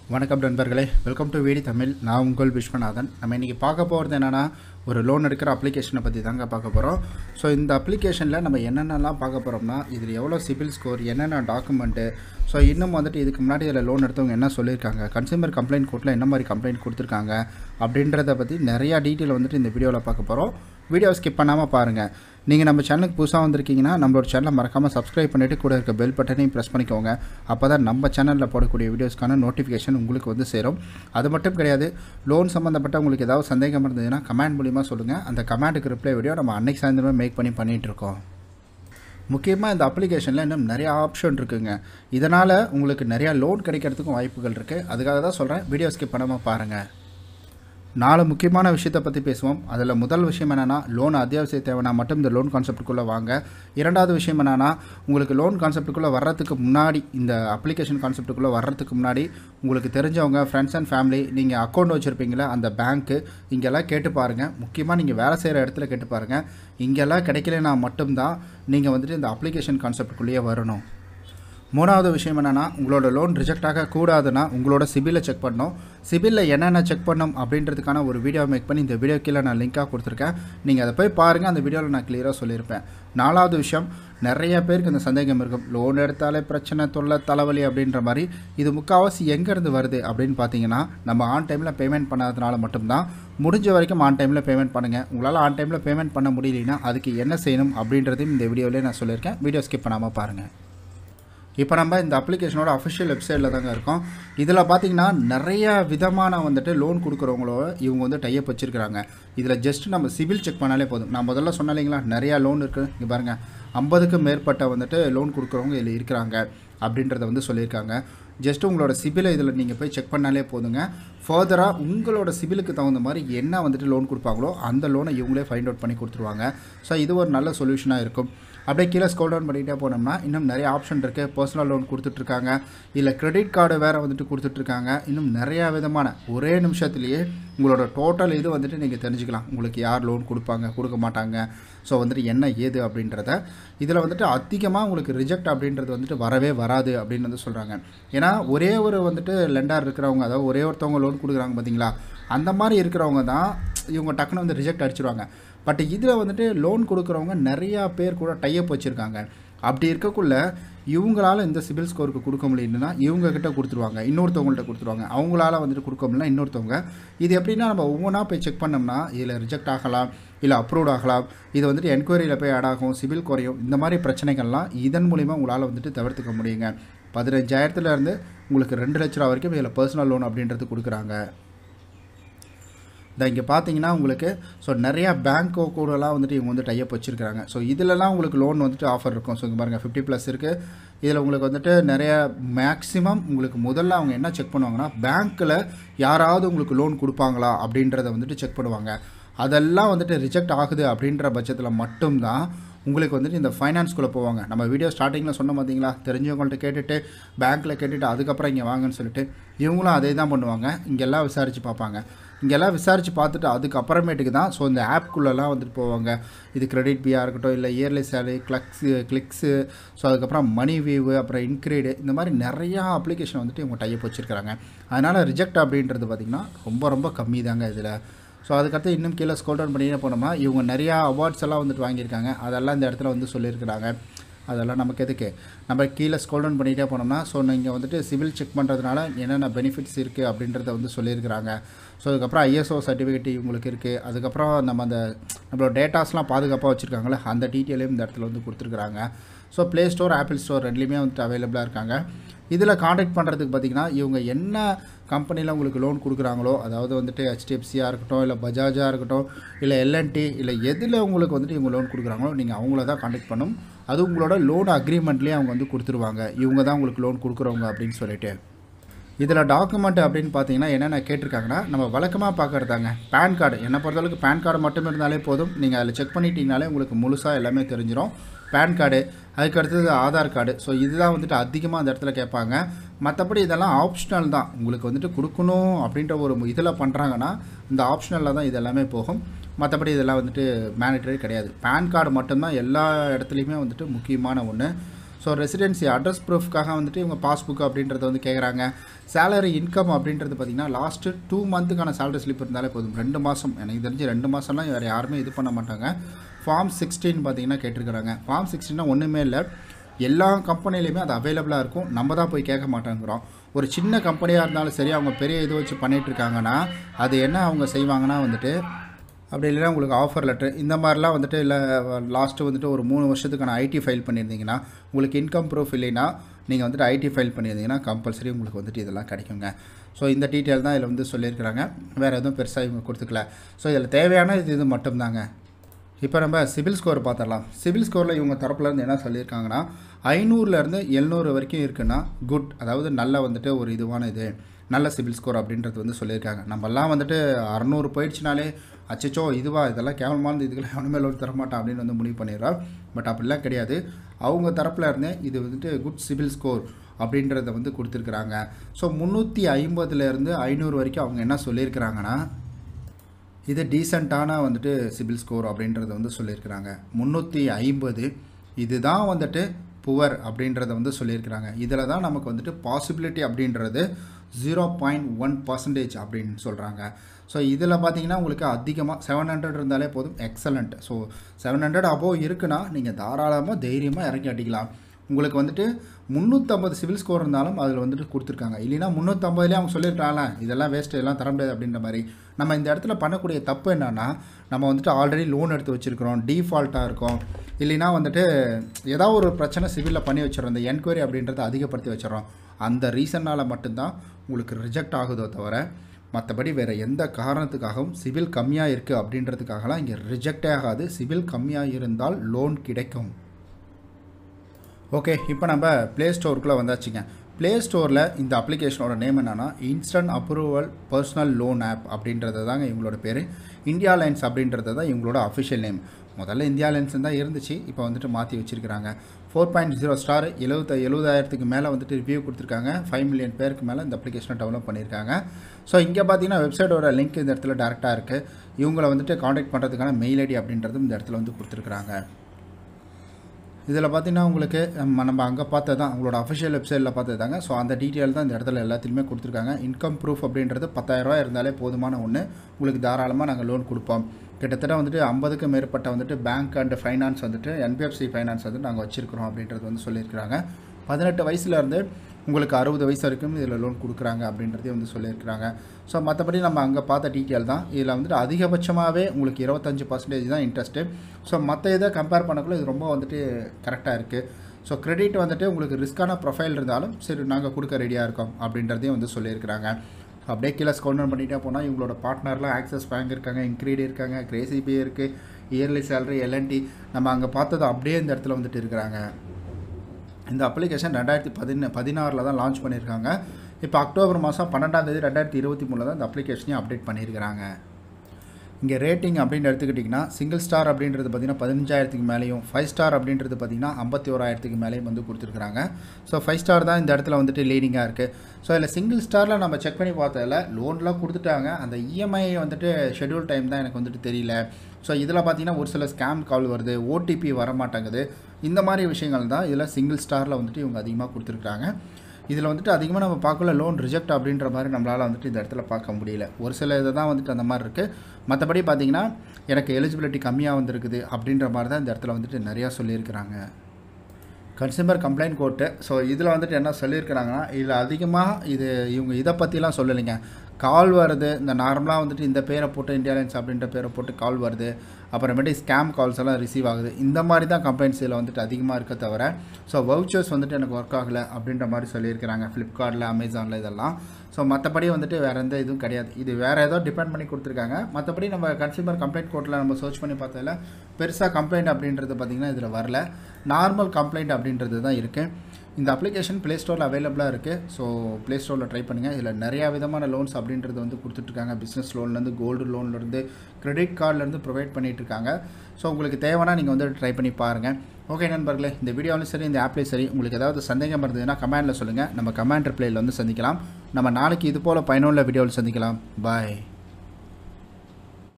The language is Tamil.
வணக்கம் நண்பர்களே வெல்கம் டு வீடி தமிழ் நான் உங்கள் விஸ்வநாதன் நம்ம இன்றைக்கி பார்க்க போகிறது என்னென்னா ஒரு லோன் எடுக்கிற அப்ளிகேஷனை பற்றி தாங்க பார்க்க போகிறோம் ஸோ இந்த அப்ளிகேஷனில் நம்ம என்னென்னலாம் பார்க்க போகிறோம்னா இதில் எவ்வளோ சிபில் ஸ்கோர் என்னென்ன டாக்குமெண்ட்டு ஸோ இன்னும் வந்துட்டு இதுக்கு முன்னாடி இதில் லோன் எடுத்தவங்க என்ன சொல்லியிருக்காங்க கன்சியூமர் கம்ப்ளைண்ட் கோர்ட்டில் என்ன மாதிரி கம்ப்ளைண்ட் கொடுத்துருக்காங்க அப்படின்றத பற்றி நிறையா டீட்டெயில் வந்துட்டு இந்த வீடியோவில் பார்க்க போகிறோம் வீடியோ ஸ்கிப் பண்ணாமல் பாருங்கள் நீங்கள் நம்ம சேனலுக்கு புதுசாக வந்திருக்கீங்கன்னா நம்மளோட சேனலை மறக்காமல் சப்ஸ்கிரைப் பண்ணிவிட்டு கூட இருக்க பெல் பட்டனையும் ப்ரெஸ் பண்ணிக்கோங்க அப்போ தான் நம்ம சேனலில் போடக்கூடிய வீடியோஸ்க்கான நோட்டிஃபிகேஷன் உங்களுக்கு வந்து சேரும் அது மட்டும் கிடையாது லோன் சம்மந்தப்பட்ட உங்களுக்கு ஏதாவது சந்தேகம் இருந்ததுன்னா கமெண்ட் மூலிமா சொல்லுங்கள் அந்த கமெண்ட்டுக்கு ரிப்ளை வீடியோ நம்ம அன்னைக்கு சாயந்தரமே மேக் பண்ணி பண்ணிகிட்டு இருக்கோம் முக்கியமாக இந்த அப்ளிகேஷனில் இன்னும் நிறையா ஆப்ஷன் இருக்குங்க இதனால் உங்களுக்கு நிறையா லோன் கிடைக்கிறதுக்கும் வாய்ப்புகள் இருக்குது அதுக்காக தான் சொல்கிறேன் வீடியோ ஸ்கிப் பண்ணாமல் பாருங்கள் நாலு முக்கியமான விஷயத்தை பற்றி பேசுவோம் அதில் முதல் விஷயம் என்னென்னா லோன் அத்தியாவசிய தேவைனா மட்டும் இந்த லோன் கான்செப்ட்டுக்குள்ளே வாங்க இரண்டாவது விஷயம் என்னென்னா உங்களுக்கு லோன் கான்செப்ட்டுக்குள்ளே வர்றதுக்கு முன்னாடி இந்த அப்ளிகேஷன் கான்செப்ட்டுக்குள்ளே வர்றதுக்கு முன்னாடி உங்களுக்கு தெரிஞ்சவங்க ஃப்ரெண்ட்ஸ் அண்ட் ஃபேமிலி நீங்கள் அக்கௌண்ட் வச்சுருப்பீங்களே அந்த பேங்க்கு இங்கெல்லாம் கேட்டு பாருங்கள் முக்கியமாக நீங்கள் வேலை செய்கிற இடத்துல கேட்டு பாருங்கள் இங்கெல்லாம் கிடைக்கலனா மட்டும்தான் நீங்கள் வந்துட்டு இந்த அப்ளிகேஷன் கான்செப்ட்டுக்குள்ளேயே வரணும் மூணாவது விஷயம் என்னென்னா உங்களோட லோன் ரிஜெக்ட் ஆகக்கூடாதுன்னா உங்களோட சிபிலை செக் பண்ணணும் சிபிலில் என்னென்ன செக் பண்ணணும் அப்படின்றதுக்கான ஒரு வீடியோ மேக் பண்ணி இந்த வீடியோ கீழே நான் லிங்காக கொடுத்துருக்கேன் நீங்கள் அதை போய் பாருங்கள் அந்த வீடியோவில் நான் கிளியராக சொல்லியிருப்பேன் நாலாவது விஷயம் நிறைய பேருக்கு இந்த சந்தேகம் இருக்கும் லோன் எடுத்தாலே பிரச்சனை தொல்லை தலைவலி அப்படின்ற மாதிரி இது முக்கால்வாசி எங்கேருந்து வருது அப்படின்னு பார்த்தீங்கன்னா நம்ம ஆன் டைமில் பேமெண்ட் பண்ணாததுனால மட்டும்தான் முடிஞ்ச வரைக்கும் ஆன் டைமில் பேமெண்ட் பண்ணுங்கள் உங்களால் ஆன் டைமில் பேமெண்ட் பண்ண முடியலனா அதுக்கு என்ன செய்யணும் அப்படின்றதையும் இந்த வீடியோவிலே நான் சொல்லியிருக்கேன் வீடியோ ஸ்கிப் பண்ணாமல் பாருங்கள் இப்போ நம்ம இந்த அப்ளிகேஷனோட அஃபிஷியல் வெப்சைட்டில் தாங்க இருக்கோம் இதில் பார்த்தீங்கன்னா நிறைய விதமான வந்துட்டு லோன் கொடுக்குறவங்களோட இவங்க வந்து டைப் வச்சுருக்காங்க இதில் ஜஸ்ட் நம்ம சிவில் செக் பண்ணாலே போதும் நான் முதல்ல சொன்னேன் இல்லைங்களா நிறையா லோன் இருக்குது இங்கே பாருங்கள் ஐம்பதுக்கும் மேற்பட்ட வந்துட்டு லோன் கொடுக்குறவங்க இதில் இருக்கிறாங்க அப்படின்றத வந்து சொல்லியிருக்காங்க ஜஸ்ட் உங்களோட சிபிலை இதில் நீங்கள் போய் செக் பண்ணாலே போதுங்க ஃபர்தராக உங்களோட சிபிலுக்கு தகுந்த மாதிரி என்ன வந்துட்டு லோன் கொடுப்பாங்களோ அந்த லோனை இவங்களே ஃபைண்ட் அவுட் பண்ணி கொடுத்துருவாங்க ஸோ இது ஒரு நல்ல சொல்யூஷனாக இருக்கும் அப்படியே கீழே ஸ்கோல் டவுன் பண்ணிகிட்டே போனோம்னா இன்னும் நிறைய ஆப்ஷன் இருக்குது பர்சனல் லோன் கொடுத்துட்ருக்காங்க இல்லை கிரெடிட் கார்டு வேறு வந்துட்டு கொடுத்துட்ருக்காங்க இன்னும் நிறையா விதமான ஒரே நிமிஷத்துலேயே உங்களோட டோட்டல் இது வந்துட்டு நீங்கள் தெரிஞ்சுக்கலாம் உங்களுக்கு யார் லோன் கொடுப்பாங்க கொடுக்க மாட்டாங்க ஸோ வந்துட்டு என்ன ஏது அப்படின்றத இதில் வந்துட்டு அதிகமாக உங்களுக்கு ரிஜெக்ட் அப்படின்றது வந்துட்டு வரவே வராது அப்படின்னு வந்து சொல்கிறாங்க ஏன்னா ஒரே ஒரு வந்துட்டு லெண்டார் இருக்கிறவங்க அதாவது ஒரே ஒருத்தவங்க லோன் கொடுக்குறாங்க பார்த்தீங்களா அந்த மாதிரி இருக்கிறவங்க தான் இவங்க டக்குன்னு வந்து ரிஜெக்ட் அடிச்சிருவாங்க பட் இதில் வந்துட்டு லோன் கொடுக்குறவங்க நிறையா பேர் கூட டைப் வச்சுருக்காங்க அப்படி இருக்கக்குள்ள இவங்களால இந்த சிபில் ஸ்கோருக்கு கொடுக்க முடியலன்னா இவங்கக்கிட்ட கொடுத்துருவாங்க இன்னொருத்தவங்கள்ட்ட கொடுத்துருவாங்க அவங்களால வந்துட்டு கொடுக்க முடியல இன்னொருத்தவங்க இது எப்படின்னா நம்ம ஒவ்வொன்றா போய் செக் பண்ணோம்னா இதில் ரிஜெக்ட் ஆகலாம் இல்லை அப்ரூவ் ஆகலாம் இது வந்துட்டு என்கொயரியில் போய் ஆட் ஆகும் சிபில் குறையும் இந்த மாதிரி பிரச்சனைகள்லாம் இதன் மூலிமா உங்களால் வந்துட்டு தவிர்த்துக்க முடியுங்க பதினஞ்சாயிரத்துலேருந்து உங்களுக்கு ரெண்டு லட்ச ரூபா வரைக்கும் இதில் பர்சனல் லோன் அப்படின்றது கொடுக்குறாங்க இந்த இங்கே பார்த்தீங்கன்னா உங்களுக்கு ஸோ நிறையா பேங்க் கூடலாம் வந்துட்டு இவங்க வந்து டைப் வச்சுருக்காங்க ஸோ இதிலலாம் உங்களுக்கு லோன் வந்துட்டு ஆஃபர் இருக்கும் ஸோ இங்கே பாருங்கள் ஃபிஃப்டி ப்ளஸ் இருக்குது இதில் உங்களுக்கு வந்துட்டு நிறைய மேக்ஸிமம் உங்களுக்கு முதல்ல அவங்க என்ன செக் பண்ணுவாங்கன்னா பேங்க்கில் யாராவது உங்களுக்கு லோன் கொடுப்பாங்களா அப்படின்றத வந்துட்டு செக் பண்ணுவாங்க அதெல்லாம் வந்துட்டு ரிஜெக்ட் ஆகுது அப்படின்ற பட்சத்தில் மட்டும்தான் உங்களுக்கு வந்துட்டு இந்த ஃபைனான்ஸ்குள்ளே போவாங்க நம்ம வீடியோ ஸ்டார்டிங்கில் சொன்ன பார்த்தீங்களா தெரிஞ்சவங்கள்ட்ட கேட்டுட்டு பேங்க்கில் கேட்டுட்டு அதுக்கப்புறம் இங்கே வாங்கன்னு சொல்லிட்டு இவங்களும் அதே தான் பண்ணுவாங்க இங்கெல்லாம் விசாரித்து பார்ப்பாங்க இங்கெல்லாம் விசாரித்து பார்த்துட்டு அதுக்கப்புறமேட்டுக்கு தான் ஸோ இந்த ஆப்குள்ளெல்லாம் வந்துட்டு போவாங்க இது கிரெடிட் பியாக இருக்கட்டும் இல்லை இயர்லி சேலரி கிளக்ஸு கிளிக்ஸு ஸோ அதுக்கப்புறம் மணி வியூவு அப்புறம் இன்க்ரீடு இந்த மாதிரி நிறையா அப்ளிகேஷன் வந்துட்டு இவங்க டைப் வச்சுருக்காங்க அதனால் ரிஜெக்ட் அப்படின்றது பார்த்திங்கன்னா ரொம்ப ரொம்ப கம்மி தாங்க இதில் ஸோ அதுக்கடுத்து இன்னும் கீழே ஸ்கோல் டவுன் பண்ணியே போனோம்னா இவங்க நிறையா அவார்ட்ஸ் எல்லாம் வந்துட்டு வாங்கியிருக்காங்க அதெல்லாம் இந்த இடத்துல வந்து சொல்லியிருக்கிறாங்க அதெல்லாம் நமக்கு எதுக்கு நம்ம கீழே ஸ்கோல் டவுன் பண்ணிகிட்டே போனோம்னா ஸோ நீங்கள் வந்துட்டு சிவில் செக் பண்ணுறதுனால என்னென்ன பெனிஃபிட்ஸ் இருக்குது அப்படின்றத வந்து சொல்லியிருக்கிறாங்க ஸோ அதுக்கப்புறம் ஐஎஸ்ஓ சர்டிஃபிகேட் இவங்களுக்கு இருக்குது அதுக்கப்புறம் நம்ம அந்த நம்மளோட டேட்டாஸ்லாம் பாதுகாப்பாக வச்சுருக்காங்களே அந்த டீட்டெயிலையும் இந்த இடத்துல வந்து கொடுத்துருக்குறாங்க so play store apple store ரெண்டுலேயுமே வந்துட்டு அவைலபிளாக இருக்காங்க இதில் காண்டாக்ட் பண்ணுறதுக்கு பார்த்திங்கன்னா இவங்க என்ன கம்பெனியில் உங்களுக்கு லோன் கொடுக்குறாங்களோ அதாவது வந்துட்டு ஹெச்டிஎஃப்சியாக இருக்கட்டும் இல்லை பஜாஜாக இருக்கட்டும் இல்லை எல்என்டி இல்லை எதில் உங்களுக்கு வந்துட்டு இவங்க லோன் கொடுக்குறாங்களோ நீங்கள் அவங்கள தான் காண்டாக்ட் பண்ணும் அது உங்களோட லோன் அக்ரிமெண்ட்லேயே அவங்க வந்து கொடுத்துருவாங்க இவங்க தான் உங்களுக்கு லோன் கொடுக்குறவங்க அப்படின்னு சொல்லிட்டு இதில் டாக்குமெண்ட் அப்படின்னு பார்த்தீங்கன்னா என்னென்ன கேட்டிருக்காங்கன்னா நம்ம வழக்கமாக பார்க்குறதாங்க பேன் கார்டு என்னை பொறுத்தளவுக்கு பேன் கார்டு மட்டும் இருந்தாலே போதும் நீங்கள் அதில் செக் பண்ணிட்டீங்கனாலே உங்களுக்கு முழுசாக எல்லாமே தெரிஞ்சிடும் பேன் கார்டு அதுக்கு அடுத்தது ஆதார் கார்டு ஸோ இதுதான் வந்துட்டு அதிகமாக அந்த இடத்துல கேட்பாங்க மற்றபடி இதெல்லாம் ஆப்ஷனல் தான் உங்களுக்கு வந்துட்டு கொடுக்கணும் அப்படின்ற ஒரு இதில் பண்ணுறாங்கன்னா இந்த ஆப்ஷனலில் தான் இது எல்லாமே போகும் மற்றபடி இதெல்லாம் வந்துட்டு மேனிட்டரி கிடையாது பேன் கார்டு மட்டும்தான் எல்லா இடத்துலையுமே வந்துட்டு முக்கியமான ஒன்று ஸோ ரெசிடென்சி அட்ரஸ் ப்ரூஃப்காக வந்துட்டு இவங்க பாஸ்புக் அப்படின்றத வந்து கேட்குறாங்க சேலரி இன்கம் அப்படின்றது பார்த்திங்கன்னா லாஸ்ட்டு டூ மந்த்துக்கான சேலரி ஸ்லிப் இருந்தாலே போதும் ரெண்டு மாதம் எனக்கு தெரிஞ்சு ரெண்டு மாதம்லாம் வேறு யாருமே இது பண்ண மாட்டாங்க ஃபார்ம் சிக்ஸ்டீன் பார்த்தீங்கன்னா கேட்டிருக்கிறாங்க ஃபார்ம் சிக்ஸ்டீன்னா ஒன்றுமே இல்லை எல்லா கம்பெனிலையுமே அது அவைலபிளாக இருக்கும் நம்ம தான் போய் கேட்க மாட்டேங்கிறோம் ஒரு சின்ன கம்பெனியாக இருந்தாலும் சரி அவங்க பெரிய இது வச்சு பண்ணிகிட்டு இருக்காங்கன்னா அது என்ன அவங்க செய்வாங்கன்னா வந்துட்டு அப்படி இல்லைன்னா உங்களுக்கு ஆஃபர் லெட்ரு இந்த மாதிரிலாம் வந்துட்டு இல்லை லாஸ்ட்டு வந்துட்டு ஒரு மூணு வருஷத்துக்கான ஐடி ஃபைல் பண்ணியிருந்தீங்கன்னா உங்களுக்கு இன்கம் ப்ரூஃப் இல்லைன்னா நீங்கள் வந்துட்டு ஐடி ஃபைல் பண்ணியிருந்தீங்கன்னா கம்பல்சரி உங்களுக்கு வந்துட்டு இதெல்லாம் கிடைக்குங்க ஸோ இந்த டீட்டெயில் தான் இதில் வந்து சொல்லியிருக்கிறாங்க வேறு எதுவும் பெருசாக இவங்க கொடுத்துக்கல ஸோ இதில் தேவையான இது இது மட்டும்தாங்க இப்போ நம்ம சிபில் ஸ்கோர் பார்த்துடலாம் சிபில் ஸ்கோரில் இவங்க தரப்புலேருந்து என்ன சொல்லியிருக்காங்கன்னா ஐநூறுலேருந்து எழுநூறு வரைக்கும் இருக்குன்னா குட் அதாவது நல்ல வந்துட்டு ஒரு இதுவான இது நல்ல சிபில் ஸ்கோர் அப்படின்றது வந்து சொல்லியிருக்காங்க நம்மலாம் வந்துட்டு அறநூறு போயிடுச்சுனாலே அச்சச்சோ இதுவா இதெல்லாம் கேவலமான இதுகளை எவனுமே லோன் தரமாட்டான் அப்படின்னு வந்து முடிவு பண்ணிடுறோம் பட் அப்படிலாம் கிடையாது அவங்க தரப்பில் இருந்தே இது வந்துட்டு குட் சிபில் ஸ்கோர் அப்படின்றத வந்து கொடுத்துருக்குறாங்க ஸோ முந்நூற்றி ஐம்பதுலேருந்து ஐநூறு வரைக்கும் அவங்க என்ன சொல்லியிருக்கிறாங்கன்னா இது டீசெண்டான வந்துட்டு சிபில் ஸ்கோர் அப்படின்றத வந்து சொல்லியிருக்கிறாங்க முந்நூற்றி ஐம்பது இதுதான் வந்துட்டு புவர் அப்படின்றத வந்து சொல்லியிருக்கிறாங்க இதில் தான் நமக்கு வந்துட்டு பாசிபிலிட்டி அப்படின்றது ஜீரோ பாயிண்ட் ஒன் பர்சன்டேஜ் அப்படின்னு சொல்கிறாங்க ஸோ இதில் பார்த்தீங்கன்னா உங்களுக்கு அதிகமாக செவன் ஹண்ட்ரட் இருந்தாலே போதும் excellent so seven hundred above இருக்குன்னா நீங்கள் தாராளமாக தைரியமாக இறக்கி அடிக்கலாம் உங்களுக்கு வந்துட்டு முந்நூற்றம்பது சிவில் ஸ்கோர் இருந்தாலும் அதில் வந்துட்டு கொடுத்துருக்காங்க இல்லைன்னா முந்நூற்றம்பதுலேயே அவங்க சொல்லியிருக்காங்கள இதெல்லாம் வேஸ்ட்டு எல்லாம் தர முடியாது அப்படின்ற மாதிரி நம்ம இந்த இடத்துல பண்ணக்கூடிய தப்பு என்னென்னா நம்ம வந்துட்டு ஆல்ரெடி லோன் எடுத்து வச்சுருக்கிறோம் டீஃபால்ட்டாக இருக்கோம் இல்லைன்னா வந்துட்டு ஏதாவது ஒரு பிரச்சனை சிவிலில் பண்ணி வச்சிடறோம் இந்த என்கொயரி அப்படின்றத அதிகப்படுத்தி வச்சிடறோம் அந்த ரீசன்னால் மட்டும்தான் உங்களுக்கு ரிஜெக்ட் ஆகுதோ தவிர மற்றபடி வேறு எந்த காரணத்துக்காகவும் சிவில் கம்மியாக இருக்குது அப்படின்றதுக்காகலாம் இங்கே ரிஜெக்டே ஆகாது சிவில் கம்மியாக இருந்தால் லோன் கிடைக்கும் ஓகே இப்போ நம்ம ப்ளே ஸ்டோருக்குள்ளே வந்தாச்சுங்க ப்ளே ஸ்டோரில் இந்த அப்ளிகேஷனோட நேம் என்னென்னா instant approval personal loan app அப்படின்றது தாங்க இவங்களோட பேர் இந்தியா லைன்ஸ் அப்படின்றது தான் இவங்களோட அஃபிஷியல் நேம் முதல்ல இந்தியா லைன்ஸ் தான் இருந்துச்சு இப்போ வந்துட்டு மாற்றி வச்சுருக்கிறாங்க ஃபோர் பாயிண்ட் ஜீரோ ஸ்டார் எழுபத்த எழுபதாயிரத்துக்கு மேலே வந்துட்டு ரிவ்யூ கொடுத்துருக்காங்க ஃபைவ் மில்லியன் பேருக்கு மேலே இந்த அப்ளிகேஷனை டெவலப் பண்ணியிருக்காங்க ஸோ இங்கே பார்த்தீங்கன்னா வெப்சைட்டோட லிங்க் இந்த இடத்துல டேரெக்டாக இருக்குது இவங்களை வந்துட்டு காண்டாக்ட் பண்ணுறதுக்கான மெயில் ஐடி அப்படின்றதும் இந்த இடத்துல வந்து கொடுத்துருக்குறாங்க இதில் பார்த்தீங்கன்னா உங்களுக்கு நம்ம நம்ம அங்கே பார்த்தது தான் உங்களோட அஃபிஷியல் வெப்சைட்டில் பார்த்தது தாங்க ஸோ அந்த டீட்டெயில் தான் இந்த இடத்துல எல்லாத்துலேயுமே கொடுத்துருக்காங்க இன்கம் ப்ரூஃப் அப்படின்றது பத்தாயிரரூவா இருந்தாலே போதுமான ஒன்று உங்களுக்கு தாராளமாக நாங்கள் லோன் கொடுப்போம் கிட்டத்தட்ட வந்துட்டு ஐம்பதுக்கு மேற்பட்ட வந்துட்டு பேங்க் அண்ட் ஃபைனான்ஸ் வந்துட்டு என்பிஎஃப்சி ஃபைனான்ஸ் வந்துட்டு நாங்கள் வச்சுருக்கிறோம் அப்படின்றது வந்து சொல்லியிருக்கிறாங்க பதினெட்டு வயசுலேருந்து உங்களுக்கு அறுபது வயசு வரைக்கும் இதில் லோன் கொடுக்குறாங்க அப்படின்றதையும் வந்து சொல்லியிருக்கிறாங்க ஸோ மற்றபடி நம்ம அங்கே பார்த்த டீட்டெயில் தான் இதில் வந்துட்டு அதிகபட்சமாகவே உங்களுக்கு இருபத்தஞ்சு பர்சன்டேஜ் தான் இன்ட்ரெஸ்ட்டு ஸோ மற்ற இதை கம்பேர் பண்ணக்குள்ள இது ரொம்ப வந்துட்டு கரெக்டாக இருக்குது ஸோ கிரெடிட் வந்துட்டு உங்களுக்கு ரிஸ்க்கான ப்ரொஃபைல் இருந்தாலும் சரி நாங்கள் கொடுக்க ரெடியாக இருக்கோம் அப்படின்றதையும் வந்து சொல்லியிருக்கிறாங்க அப்படியே கீழே ஸ்கவுண்டர் பண்ணிட்டே போனால் இவங்களோட பார்ட்னர்லாம் ஆக்சிஸ் பேங்க் இருக்காங்க இன்க்ரீடி இருக்காங்க கிரேசிபி இருக்குது இயர்லி சேலரி எல்என்டி நம்ம அங்கே பார்த்தது அப்படியே இந்த இடத்துல வந்துட்டு இருக்கிறாங்க இந்த அப்ளிகேஷன் ரெண்டாயிரத்தி பதின பதினாறில் தான் லான்ச் பண்ணியிருக்காங்க இப்போ அக்டோபர் மாதம் பன்னெண்டாம் தேதி ரெண்டாயிரத்தி இருபத்தி மூணில் தான் இந்த அப்ளிகேஷனையும் அப்டேட் பண்ணியிருக்கிறாங்க இங்கே ரேட்டிங் அப்படின்னு எடுத்துக்கிட்டிங்கன்னா சிங்கிள் ஸ்டார் அப்படின்றது பார்த்திங்கன்னா பதினஞ்சாயிரத்துக்கு மேலேயும் ஃபைவ் ஸ்டார் அப்படின்றது பார்த்திங்கன்னா ஐம்பத்தி ஓராயிரத்துக்கு மேலேயும் வந்து கொடுத்துருக்குறாங்க ஸோ ஃபைவ் ஸ்டார் தான் இந்த இடத்துல வந்துட்டு லீடிங்காக இருக்குது ஸோ இதில் சிங்கிள் ஸ்டாரில் நம்ம செக் பண்ணி பார்த்ததில் லோன்லாம் கொடுத்துட்டாங்க அந்த இஎம்ஐ வந்துட்டு ஷெட்யூல் டைம் தான் எனக்கு வந்துட்டு தெரியல ஸோ இதில் பார்த்தீங்கன்னா ஒரு சில ஸ்கேம் கால் வருது ஓடிபி வர மாட்டேங்குது இந்த மாதிரி விஷயங்கள் தான் இதில் சிங்கிள் ஸ்டாரில் வந்துட்டு இவங்க அதிகமாக கொடுத்துருக்காங்க இதில் வந்துட்டு அதிகமாக நம்ம பார்க்கல லோன் ரிஜெக்ட் அப்படின்ற மாதிரி நம்மளால் வந்துட்டு இந்த இடத்துல பார்க்க முடியல ஒரு சில இதை தான் வந்துட்டு அந்த மாதிரி இருக்குது மற்றபடி பார்த்தீங்கன்னா எனக்கு எலிஜிபிலிட்டி கம்மியாக வந்திருக்குது அப்படின்ற மாதிரி தான் இந்த இடத்துல வந்துட்டு நிறையா சொல்லியிருக்கிறாங்க கன்சியூமர் கம்ப்ளைண்ட் கோர்ட்டு ஸோ இதில் வந்துட்டு என்ன சொல்லியிருக்கிறாங்கன்னா இதில் அதிகமாக இது இவங்க இதை பற்றிலாம் சொல்லலைங்க கால் வருது இந்த நார்மலாக வந்துட்டு இந்த பேரை போட்டு இந்தியா லைன்ஸ் அப்படின்ற பேரை போட்டு கால் வருது அப்புறமேட்டு ஸ்கேம் கால்ஸ் எல்லாம் ரிசீவ் ஆகுது இந்த மாதிரி தான் கம்ப்ளைண்ட்ஸ் இதில் வந்துட்டு அதிகமாக இருக்க தவிர ஸோ வவுச்சர்ஸ் வந்துட்டு எனக்கு ஒர்க் ஆகலை அப்படின்ற மாதிரி சொல்லியிருக்கிறாங்க ஃப்ளிப்கார்ட்டில் அமேசானில் இதெல்லாம் ஸோ மற்றபடி வந்துட்டு வேறு எந்த இதுவும் கிடையாது இது வேறு ஏதோ டிபெண்ட் பண்ணி கொடுத்துருக்காங்க மற்றபடி நம்ம கன்சியூமர் கம்ப்ளைண்ட் கோர்ட்டில் நம்ம சர்ச் பண்ணி பார்த்ததில் பெருசாக கம்ப்ளைண்ட் அப்படின்றது பார்த்திங்கன்னா இதில் வரல நார்மல் கம்ப்ளைண்ட் அப்படின்றது தான் இருக்குது இந்த அப்ளிகேஷன் ப்ளே ஸ்டோரில் அவைலபிளாக இருக்குது ஸோ ப்ளே ஸ்டோரில் ட்ரை பண்ணுங்கள் இதில் நிறையா விதமான லோன்ஸ் அப்படின்றது வந்து கொடுத்துட்ருக்காங்க பிஸ்னஸ் லோன்லேருந்து கோல்டு லோன்லேருந்து கிரெடிட் கார்ட்லேருந்து ப்ரொவைட் பண்ணிகிட்ருக்காங்க ஸோ உங்களுக்கு தேவைன்னா நீங்கள் வந்து ட்ரை பண்ணி பாருங்கள் ஓகே நண்பர்களே இந்த வீடியோவிலும் சரி இந்த ஆப்லேயும் சரி உங்களுக்கு ஏதாவது சந்தேகம் இருந்ததுன்னா கமெண்டில் சொல்லுங்கள் நம்ம கமெண்ட் ரிப்ளையில் வந்து சந்திக்கலாம் நம்ம நாளைக்கு இது போல் பயனுள்ள வீடியோவில் சந்திக்கலாம் பாய்